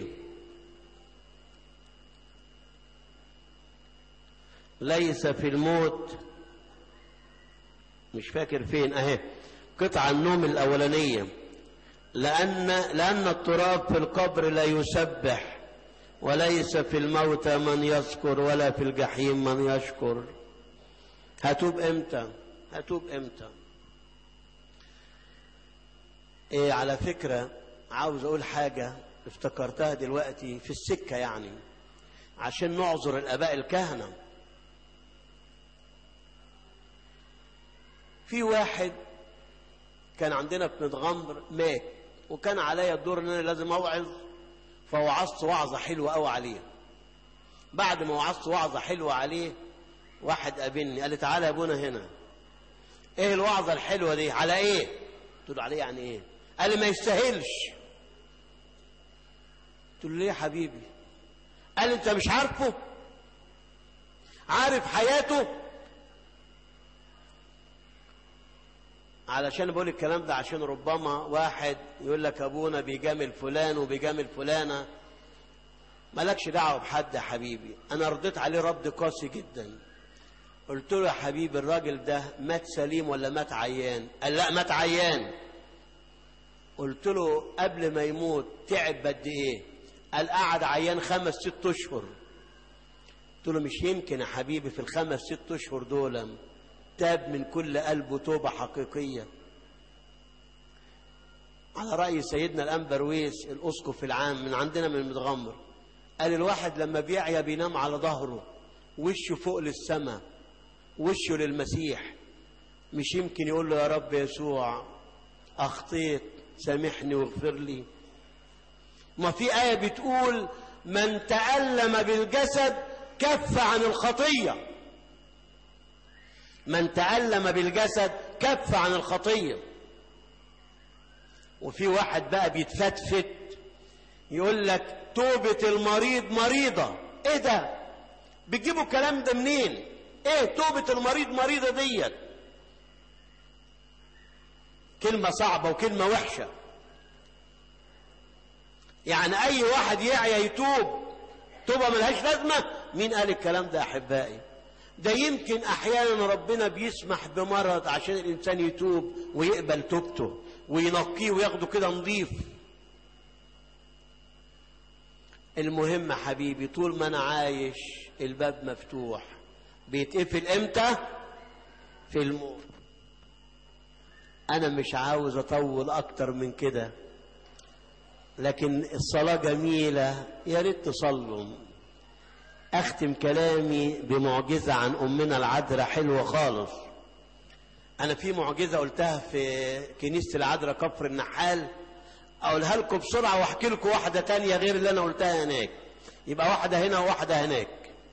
ليس في الموت مش فاكر فين اهي قطع النوم الاولانيه لان لان التراب في القبر لا يسبح وليس في الموت من يذكر ولا في الجحيم من يشكر هتوب امتى هتوب امتى ايه على فكره عاوز اقول حاجه افتكرتها دلوقتي في السكه يعني عشان نعذر الاباء الكهنه في واحد كان عندنا في متغمر مات وكان عليا الدور ان انا لازم اوعظ فوعظت وعظه حلوه قوي عليه بعد ما وعظت وعظه حلوه عليه واحد قابلني قال لي تعالى يا ابونا هنا ايه الوعظه الحلوه دي على ايه قلت له عليه يعني ايه قال لي ما يستاهلش قلت له ليه يا حبيبي قال لي انت مش عارفه عارف حياته علشان بقول الكلام ده عشان ربما واحد يقول لك ابونا بيجامل فلان وبيجامل فلانه مالكش دعوه بحد يا حبيبي انا رديت عليه رد قاسي جدا قلت له يا حبيبي الراجل ده مات سليم ولا مات عيان قال لا مات عيان قلت له قبل ما يموت تعب قد ايه قال قعد عيان خمس ست اشهر قلت له مش يمكن يا حبيبي في الخمس ست اشهر دول تاب من كل قلبه توبة حقيقية على رأي سيدنا الأنبرويس الأسقف العام من عندنا من متغمر قال الواحد لما بيعيا بينام على ظهره وشه فوق للسماء وشه للمسيح مش يمكن يقول له يا رب يسوع أخطيت سامحني واغفر لي ما في آية بتقول من تألم بالجسد كف عن الخطيه من تألم بالجسد كف عن الخطية وفي واحد بقى بيتفتفت يقول لك توبة المريض مريضة ايه ده بتجيبوا الكلام ده منين ايه توبة المريض مريضة ديت كلمة صعبة وكلمة وحشة يعني اي واحد يعيا يتوب توبة ملهاش لازمة مين قال الكلام ده احبائي ده يمكن احيانا ربنا بيسمح بمرض عشان الانسان يتوب ويقبل توبته وينقيه وياخده كده نظيف المهم حبيبي طول ما انا عايش الباب مفتوح بيتقفل امتى في الموت انا مش عاوز اطول اكتر من كده لكن الصلاة جميلة يا ريت تصلوا اختم كلامي بمعجزة عن امنا العذراء حلوة خالص انا في معجزة قلتها في كنيسة العذراء كفر النحال اقولها لكم بسرعة واحكي لكم واحدة تانية غير اللي انا قلتها هناك يبقى واحدة هنا وواحدة هناك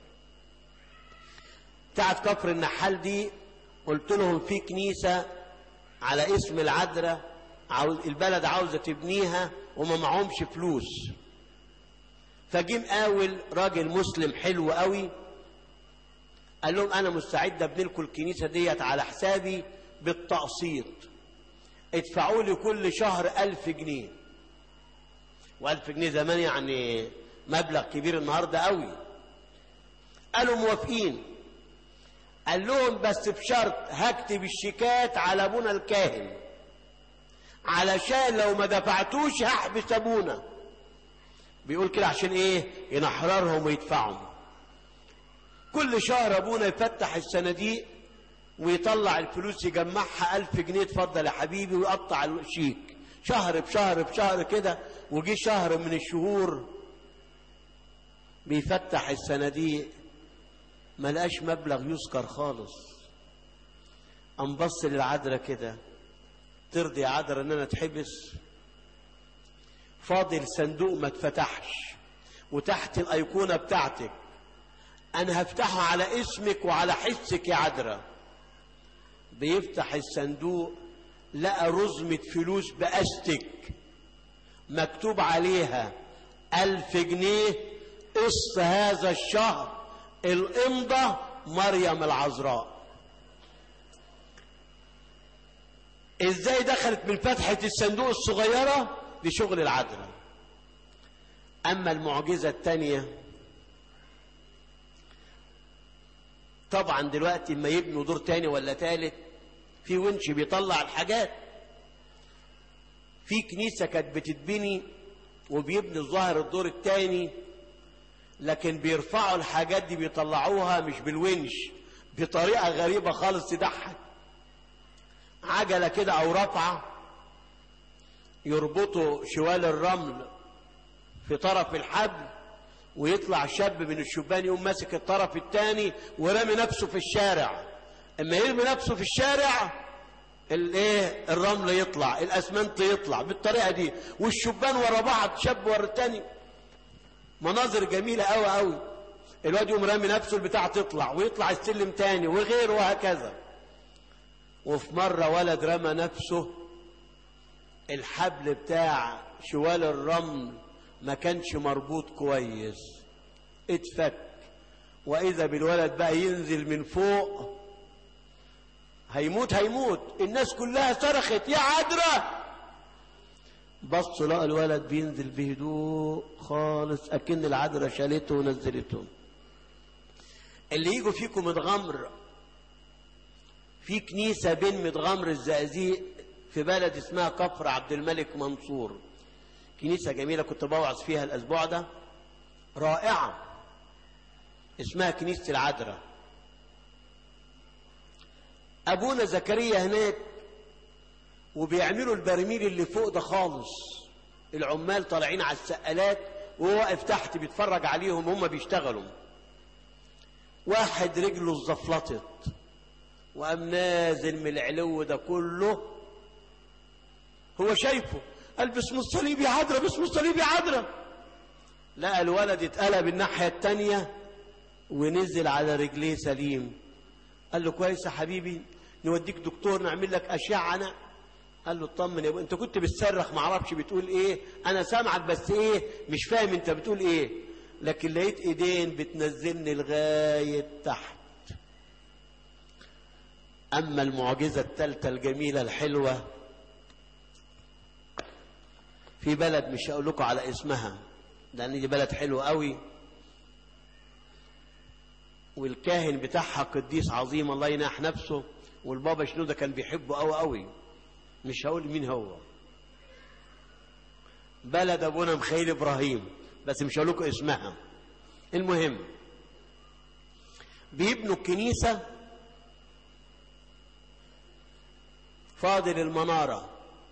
بتاعت كفر النحال دي قلت لهم في كنيسة على اسم العذراء عاوز البلد عاوزة تبنيها وما معهمش فلوس فجي مقاول راجل مسلم حلو قوي قال لهم انا مستعد ابني لكم الكنيسه ديت على حسابي بالتقسيط ادفعوا لي كل شهر ألف جنيه وألف جنيه زمان يعني مبلغ كبير النهارده قوي قالوا موافقين قال لهم بس بشرط هكتب الشيكات على ابونا الكاهن علشان لو ما دفعتوش هحبس ابونا بيقول كده عشان ايه ينحررهم ويدفعهم كل شهر ابونا يفتح الصناديق ويطلع الفلوس يجمعها ألف جنيه اتفضل يا حبيبي ويقطع الشيك شهر بشهر بشهر كده وجي شهر من الشهور بيفتح الصناديق ما لقاش مبلغ يذكر خالص قام بص للعذراء كده ترضي يا عذراء ان انا اتحبس فاضل صندوق ما اتفتحش وتحت الايقونه بتاعتك انا هفتحه على اسمك وعلى حسك يا عذراء بيفتح الصندوق لقى رزمة فلوس بأستك مكتوب عليها ألف جنيه قسط هذا الشهر الإمضة مريم العذراء ازاي دخلت من فتحة الصندوق الصغيرة لشغل العذراء أما المعجزة الثانية طبعا دلوقتي ما يبنوا دور تاني ولا تالت في ونش بيطلع الحاجات في كنيسة كانت بتتبني وبيبني الظاهر الدور التاني لكن بيرفعوا الحاجات دي بيطلعوها مش بالونش بطريقة غريبة خالص تضحك عجلة كده أو رفعة يربطوا شوال الرمل في طرف الحبل ويطلع شاب من الشبان يقوم ماسك الطرف الثاني ورامي نفسه في الشارع اما يرمي نفسه في الشارع الايه الرمل يطلع الاسمنت يطلع بالطريقه دي والشبان ورا بعض شاب ورا الثاني مناظر جميله قوي قوي الواد يقوم رامي نفسه البتاع تطلع ويطلع السلم تاني وغيره وهكذا وفي مره ولد رمى نفسه الحبل بتاع شوال الرمل ما كانش مربوط كويس اتفك واذا بالولد بقى ينزل من فوق هيموت هيموت الناس كلها صرخت يا عذراء بصوا لقى الولد بينزل بهدوء خالص اكن العذراء شالته ونزلته اللي يجوا فيكم متغمر في كنيسه بين متغمر الزقازيق في بلد اسمها كفر عبد الملك منصور كنيسة جميلة كنت بوعظ فيها الأسبوع ده رائعة اسمها كنيسة العذراء أبونا زكريا هناك وبيعملوا البرميل اللي فوق ده خالص العمال طالعين على السقالات وهو واقف تحت بيتفرج عليهم هم بيشتغلوا واحد رجله اتزفلطت وقام نازل من العلو ده كله هو شايفه قال باسم الصليب يا عذراء باسم الصليب يا عذراء لقى الولد اتقلب الناحية التانية ونزل على رجليه سليم قال له كويس يا حبيبي نوديك دكتور نعمل لك أشعة أنا قال له اطمن يا ابو انت كنت بتصرخ ما اعرفش بتقول ايه انا سامعك بس ايه مش فاهم انت بتقول ايه لكن لقيت ايدين بتنزلني لغايه تحت اما المعجزه الثالثه الجميله الحلوه في بلد مش هقول لكم على اسمها لان دي بلد حلوه قوي والكاهن بتاعها قديس عظيم الله يناح نفسه والبابا شنودة كان بيحبه قوي قوي مش هقول مين هو بلد ابونا مخيل ابراهيم بس مش هقول لكم اسمها المهم بيبنوا الكنيسة فاضل المنارة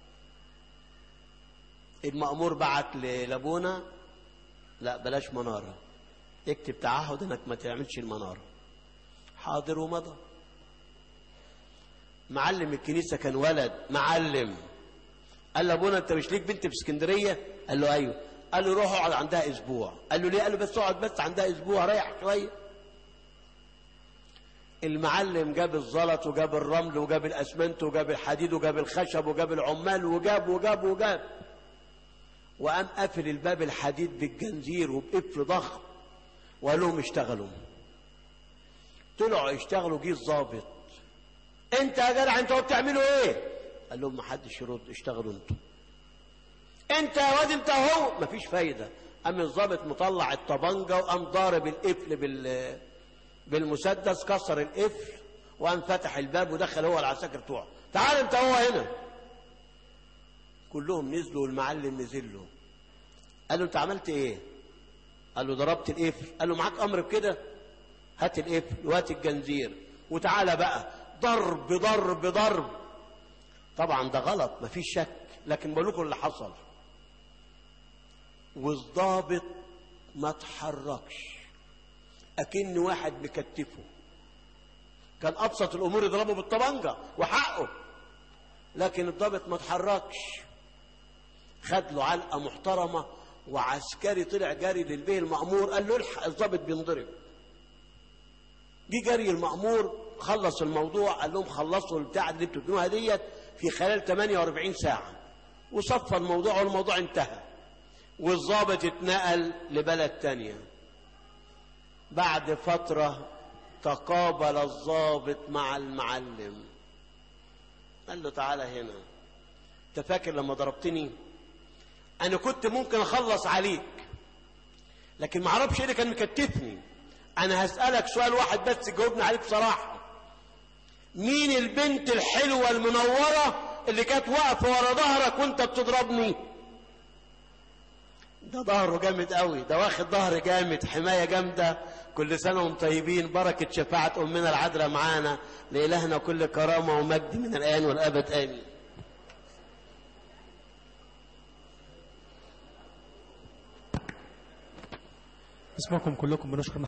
المأمور بعت لابونا لا بلاش منارة اكتب تعهد انك ما تعملش المنارة حاضر ومضى معلم الكنيسة كان ولد معلم قال له ابونا انت مش ليك بنت في اسكندرية قال له ايوه قال له روح اقعد عندها اسبوع قال له ليه قال له بس اقعد بس عندها اسبوع ريح شوية المعلم جاب الزلط وجاب الرمل وجاب الاسمنت وجاب الحديد وجاب الخشب وجاب العمال وجاب وجاب وجاب وقام قافل الباب الحديد بالجنزير وبقفل ضخم وقال لهم اشتغلوا طلعوا يشتغلوا جه الظابط انت يا جدع انتوا بتعملوا ايه قال لهم ما حدش يرد اشتغلوا انتوا انت يا واد انت اهو مفيش فايده قام الظابط مطلع الطبنجه وقام ضارب القفل بال بالمسدس كسر القفل وقام فتح الباب ودخل هو العساكر بتوعه تعال انت هو هنا كلهم نزلوا والمعلم نزل له قال له انت عملت ايه قال له ضربت القفل قال له معاك امر بكده هات القفل وهات الجنزير وتعالى بقى ضرب ضرب ضرب طبعا ده غلط مفيش شك لكن بقول لكم اللي حصل والضابط ما اتحركش اكن واحد مكتفه كان ابسط الامور يضربه بالطبنجه وحقه لكن الضابط ما اتحركش خد له علقه محترمه وعسكري طلع جاري للبيه المأمور قال له الحق الضابط بينضرب جه جري المأمور خلص الموضوع قال لهم خلصوا البتاع اللي انتوا بتبنوها ديت في خلال 48 ساعة وصفى الموضوع والموضوع انتهى والضابط اتنقل لبلد تانية بعد فترة تقابل الضابط مع المعلم قال له تعالى هنا انت فاكر لما ضربتني انا كنت ممكن اخلص عليك لكن ما اعرفش ايه اللي كان مكتفني انا هسألك سؤال واحد بس جاوبني عليه بصراحة مين البنت الحلوة المنورة اللي كانت واقفة ورا ظهرك وانت بتضربني ده ظهره جامد قوي ده واخد ظهر جامد حماية جامدة كل سنة وهم طيبين بركة شفاعة أمنا العذراء معانا لإلهنا كل كرامة ومجد من الآن والأبد آمين اسمكم كلكم بنشكر